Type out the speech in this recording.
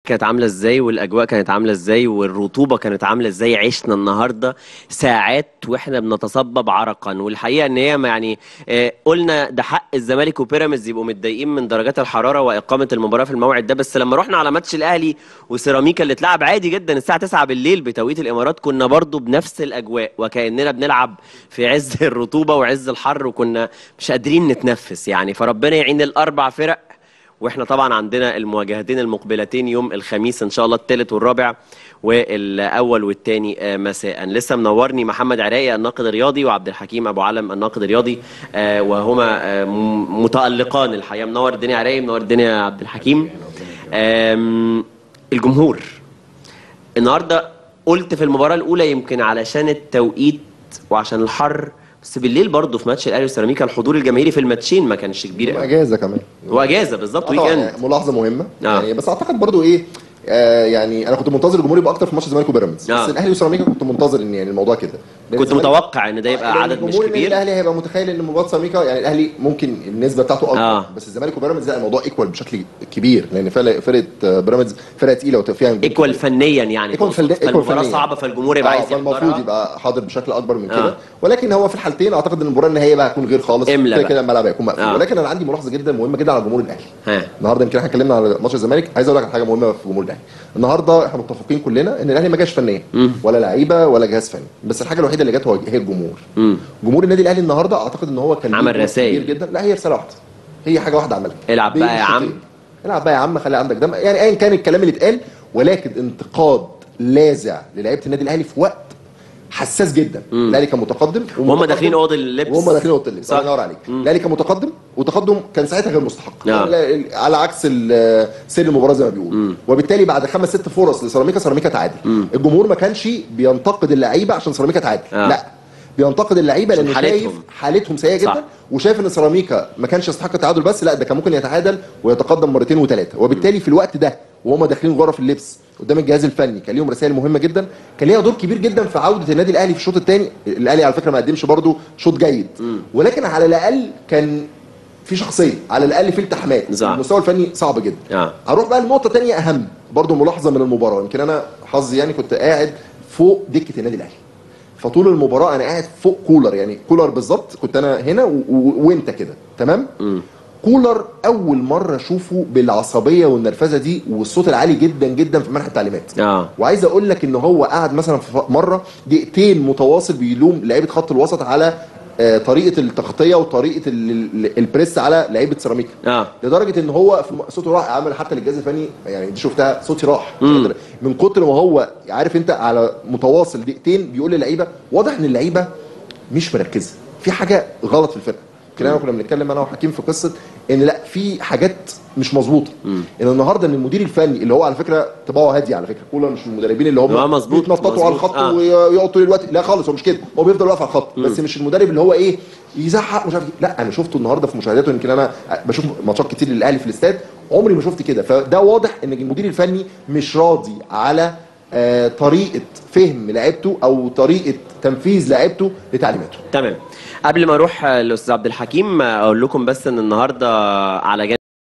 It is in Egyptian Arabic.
كانت عامله ازاي والاجواء كانت عامله ازاي والرطوبه كانت عامله ازاي عشنا النهارده ساعات واحنا بنتصبب عرقا والحقيقه ان هي ما يعني آه، قلنا ده حق الزمالك وبيراميدز يبقوا متضايقين من درجات الحراره واقامه المباراه في الموعد ده بس لما رحنا على ماتش الاهلي وسيراميكا اللي اتلعب عادي جدا الساعه 9 بالليل بتوقيت الامارات كنا برضو بنفس الاجواء وكاننا بنلعب في عز الرطوبه وعز الحر وكنا مش قادرين نتنفس يعني فربنا يعين الاربع فرق واحنا طبعا عندنا المواجهتين المقبلتين يوم الخميس ان شاء الله الثالث والرابع والاول والثاني مساء لسه منورني محمد عراقي الناقد الرياضي وعبد الحكيم ابو علم الناقد الرياضي آه، وهما آه، م- متالقان الحقيقه منور الدنيا عراقي منور الدنيا يا عبد الحكيم آم، الجمهور النهارده قلت في المباراه الاولى يمكن علشان التوقيت وعشان الحر بس بالليل برضه في ماتش الاهلي وسيراميكا الحضور الجماهيري في الماتشين ما كانش كبير قوي اجازه كمان هو اجازه بالظبط آه طبعاً، ويك اند يعني ملاحظه مهمه آه. يعني بس اعتقد برضو ايه آه يعني انا كنت منتظر الجمهور يبقى اكتر في ماتش الزمالك وبيراميدز آه. بس الاهلي وسيراميكا كنت منتظر ان يعني الموضوع كده لأن كنت الزمالك- متوقع ان ده يبقى لأن عدد مش جمهور النادي كبير الاهلي هيبقى متخيل ان مباراه سيراميكا يعني الاهلي ممكن النسبه بتاعته اكبر آه. بس الزمالك وبيراميدز لا الموضوع ايكوال بشكل كبير لان فرق- فرقه آه، بيراميدز فرقه تقيله وفيها ايكوال فنيا يعني ايكوال تقصد. فنيا ايكوال فالمباراه فنيا صعبه فالجمهور يبقى آه، عايز فالمفروض يحضرها يبقى حاضر بشكل اكبر من كده آه. ولكن هو في الحالتين اعتقد ان المباراه النهائيه بقى هتكون غير خالص املا كده بقى. كده الملعب هيكون مقفول آه. ولكن انا عندي ملاحظه جدا مهمه جدا على جمهور الاهلي ها النهارده يمكن احنا اتكلمنا على ماتش الزمالك عايز اقول لك على حاجه مهمه في جمهور الاهلي النهارده احنا متفقين كلنا ان الاهلي ما جاش فنيا ولا لعيبه ولا جهاز فني بس الحاجه الوحيده اللي جت هو هي الجمهور مم. جمهور النادي الاهلي النهارده اعتقد ان هو كان عمل ليه دور رسايل. كبير جدا لا هي رساله واحده هي حاجه واحده عملها العب بين بقى يا عم. الشوطين. العب بقى يا عم خلي عندك دم يعني ايا كان الكلام اللي اتقال ولكن انتقاد لاذع للعيبه النادي الاهلي في وقت حساس جدا الاهلي كان متقدم وهم ومتقدم- داخلين اوضه اللبس وهم داخلين اوضه اللبس صح. الله ينور عليك الاهلي كان متقدم وتقدم كان ساعتها غير مستحق نعم. يعني على عكس ال- سير المباراه زي ما بيقولوا وبالتالي بعد خمس ست فرص لسيراميكا سيراميكا تعادل الجمهور ما كانش بينتقد اللعيبه عشان سيراميكا تعادل آه. لا بينتقد اللعيبه عشان لانه حالتهم. شايف حالتهم سيئه صح. جدا وشايف ان سيراميكا ما كانش يستحق التعادل بس لا ده كان ممكن يتعادل ويتقدم مرتين وثلاثه وبالتالي في الوقت ده وهم داخلين غرف اللبس قدام الجهاز الفني كان ليهم رسائل مهمه جدا كان ليها دور كبير جدا في عوده النادي الاهلي في الشوط الثاني الاهلي على فكره ما قدمش برده شوط جيد ولكن على الاقل كان في شخصيه على الاقل في التحامات صح. المستوى الفني صعب جدا آه. هروح بقى لنقطه ثانيه اهم برضو ملاحظه من المباراه يمكن انا حظي يعني كنت قاعد فوق دكه النادي الاهلي فطول المباراه انا قاعد فوق كولر يعني كولر بالظبط كنت انا هنا و... و... وانت كده تمام كولر اول مره اشوفه بالعصبيه والنرفزه دي والصوت العالي جدا جدا في منح التعليمات اه وعايز اقول لك ان هو قعد مثلا في مره دقيقتين متواصل بيلوم لعيبه خط الوسط على آه، طريقه التغطيه وطريقه ال- ال- البريس على لعيبه سيراميكا اه لدرجه ان هو في م- صوته راح عمل حتى للجهاز الفني يعني دي شفتها صوتي راح من كتر ما هو عارف انت على متواصل دقيقتين بيقول للعيبه واضح ان اللعيبه مش مركزه في حاجه غلط في الفرقه كنا كنا بنتكلم انا وحكيم في قصه ان لا في حاجات مش مظبوطه ان النهارده ان المدير الفني اللي هو على فكره طباعه هاديه على فكره كولر مش من المدربين اللي هم آه، مظبوط، بيتنططوا على مظبوط، الخط آه. ويقعد طول الوقت لا خالص هو مش كده هو بيفضل واقف على الخط بس مش المدرب اللي هو ايه يزعق مش عارف إيه. لا انا شفته النهارده في مشاهداته يمكن انا بشوف ماتشات كتير للاهلي في الاستاد عمري ما شفت كده فده واضح ان المدير الفني مش راضي على آه طريقه فهم لعيبته او طريقه تنفيذ لعيبته لتعليماته تمام قبل ما اروح آه، لاستاذ عبد الحكيم آه، اقول لكم بس ان النهارده على جانب